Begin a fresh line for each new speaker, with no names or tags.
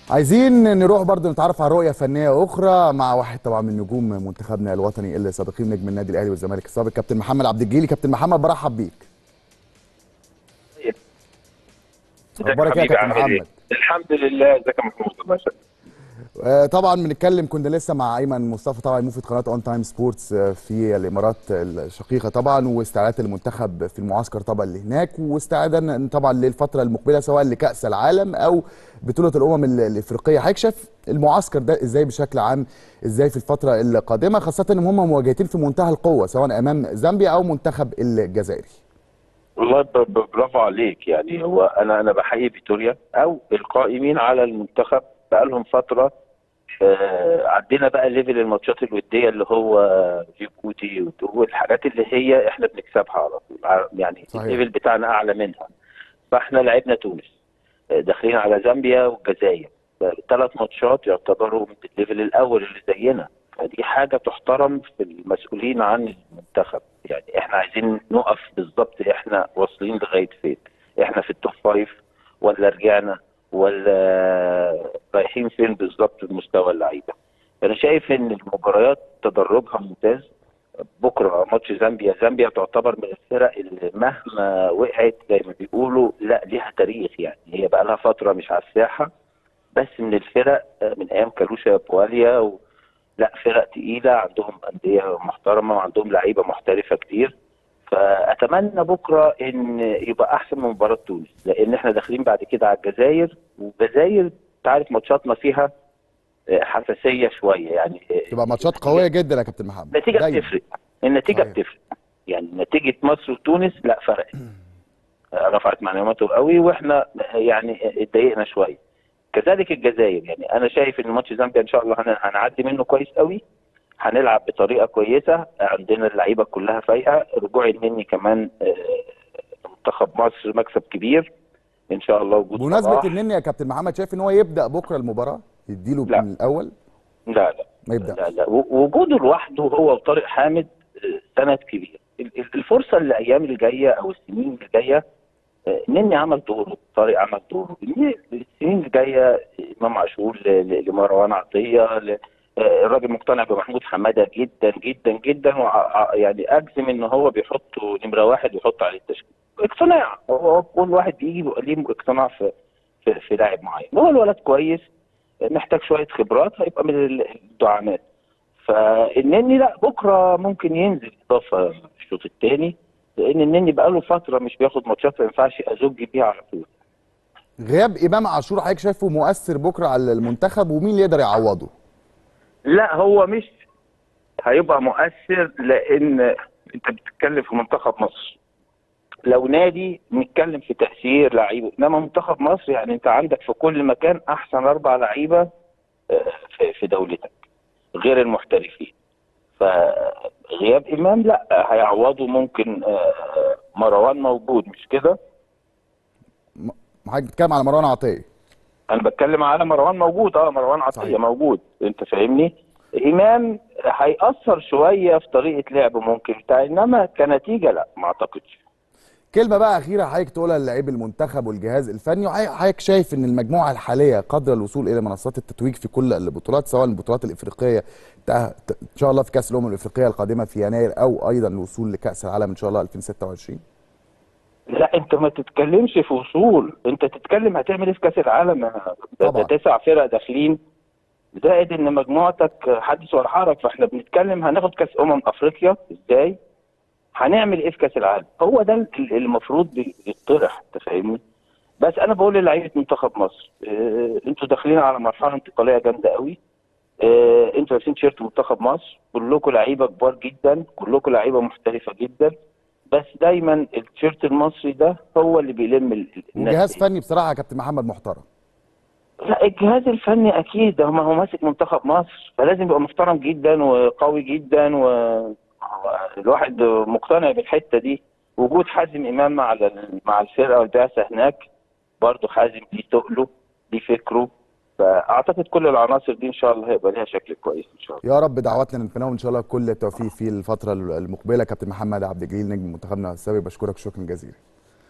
عايزين نروح برضه نتعرف على رؤيه فنيه اخرى مع واحد طبعا من نجوم منتخبنا الوطني السابقين نجم النادي الاهلي والزمالك السابق كابتن محمد عبد الجليل كابتن محمد برحب بيك اخبارك ايه يا كابتن محمد
الحمد لله ازيك يا محمود الله يسلمك
آه، طبعا بنتكلم كنا لسه مع ايمن مصطفى طبعا موفد قناه اون تايم سبورتس آه، في الامارات الشقيقه طبعا واستعدادات المنتخب في المعسكر طبعا اللي هناك واستعدادا طبعا للفتره المقبله سواء لكاس العالم او بطوله الامم ال- الافريقيه حضرتك شايف المعسكر ده ازاي بشكل عام ازاي في الفتره القادمه خاصه ان هم مواجهتين في منتهى القوه سواء امام زامبيا او منتخب الجزائري
والله ب- ب- برافو عليك يعني هو انا انا بحيي فيتوريا او القائمين على المنتخب بقالهم فتره آه عندنا بقى ليفل الماتشات الوديه اللي هو جيبوتي والحاجات اللي هي احنا بنكسبها على طول ع- يعني
صحيح.
الليفل بتاعنا اعلى منها فاحنا لعبنا تونس آه، داخلين على زامبيا والجزائر ثلاث ماتشات يعتبروا من الليفل الاول اللي زينا فدي حاجه تحترم في المسؤولين عن المنتخب يعني احنا عايزين نقف بالظبط احنا واصلين لغايه فين احنا في التوب فايف ولا رجعنا ولا رايحين فين بالظبط بمستوى اللعيبه انا شايف ان المباريات تدرجها ممتاز بكره ماتش زامبيا زامبيا تعتبر من الفرق اللي مهما وقعت زي ما بيقولوا لا ليها تاريخ يعني هي بقى لها فتره مش على الساحه بس من الفرق آه، من ايام كالوشا بواليا و... لا فرق تقيله عندهم انديه محترمه وعندهم لعيبه محترفه كتير فاتمنى بكره ان يبقى احسن من مباراه تونس لان احنا داخلين بعد كده على الجزائر والجزائر تعرف ماتشاتنا فيها آه، حساسيه شويه يعني آه،
تبقى ماتشات قويه جدا يا كابتن محمد
النتيجه
دايما.
بتفرق النتيجه
صحيح.
بتفرق يعني نتيجه مصر وتونس لا فرقت آه، رفعت معنوياته قوي واحنا يعني اتضايقنا شويه كذلك الجزائر يعني انا شايف ان ماتش زامبيا ان شاء الله هن- هنعدي منه كويس قوي هنلعب بطريقه كويسه عندنا اللعيبه كلها فايقه رجوع النني كمان آه، منتخب مصر مكسب كبير ان شاء الله وجود
بمناسبه
صلاح.
النني يا كابتن محمد شايف ان هو يبدا بكره المباراه يديله
لا.
من الاول
لا لا
ما يبداش
لا لا و- وجوده لوحده هو وطارق حامد آه، سند كبير ال- ال- الفرصه الايام الجايه او السنين اللي جايه آه، نني عمل دوره طارق عمل دوره السنين السنين اللي جايه امام عاشور ل- ل- لمروان عطيه ل- آه، الراجل مقتنع بمحمود حماده جدا جدا جدا وع- يعني اجزم ان هو بيحطه نمره واحد ويحط عليه التشكيل اقتناع هو كل واحد بيجي بيبقى ليه اقتناع في في, في لاعب معين هو الولد كويس محتاج شويه خبرات هيبقى من الدعامات فالنني لا بكره ممكن ينزل اضافه الشوط الثاني لان النني بقاله فتره مش بياخد ماتشات ما ينفعش ازج بيها على طول
غياب امام عاشور حضرتك شايفه مؤثر بكره على المنتخب ومين اللي يقدر يعوضه
لا هو مش هيبقى مؤثر لان انت بتتكلم في منتخب مصر لو نادي بنتكلم في تاثير لعيبه انما منتخب مصر يعني انت عندك في كل مكان احسن اربع لعيبه آه، في- في دولتك غير المحترفين فغياب امام لا هيعوضه ممكن آه، مروان موجود مش كده
م- حضرتك بتتكلم على مروان عطيه
انا بتكلم على مروان موجود اه مروان عطيه
صحيح.
موجود انت فاهمني امام هيأثر شويه في طريقه لعبه ممكن بتاع انما كنتيجه لا ما اعتقدش
كلمه بقى اخيره حضرتك تقولها للاعيب المنتخب والجهاز الفني وحضرتك شايف ان المجموعه الحاليه قادره الوصول الى منصات التتويج في كل البطولات سواء البطولات الافريقيه تع- ت- ان شاء الله في كاس الامم الافريقيه القادمه في يناير او ايضا الوصول لكاس العالم ان شاء الله 2026
لا انت ما تتكلمش في وصول انت تتكلم هتعمل ايه في كاس العالم ده, ده
طبعا.
تسع فرق داخلين زائد ان مجموعتك حدث ولا حرج فاحنا بنتكلم هناخد كاس امم افريقيا ازاي هنعمل ايه في كاس العالم هو ده ال- المفروض بي- يطرح انت فاهمني بس انا بقول للعيبه منتخب مصر اه انتوا داخلين على مرحله انتقاليه جامده قوي اه انتوا لابسين تيشيرت منتخب مصر كلكم لعيبه كبار جدا كلكم لعيبه محترفه جدا بس دايما التيشيرت المصري ده هو اللي بيلم ال- ال- الناس
وجهاز
دي.
فني بصراحه يا كابتن محمد محترم
لا الجهاز الفني اكيد ده ما هو ماسك منتخب مصر فلازم يبقى محترم جدا وقوي جدا والواحد مقتنع بالحته دي وجود حازم امام مع ال- مع الفرقه والبعثه هناك برضه حازم دي تقله دي فكره فاعتقد كل العناصر دي ان شاء الله هيبقى ليها شكل كويس ان شاء الله
يا رب دعواتنا نتمناهم ان شاء الله كل التوفيق في الفتره المقبله كابتن محمد عبد الجليل نجم منتخبنا السابق بشكرك شكرا جزيلا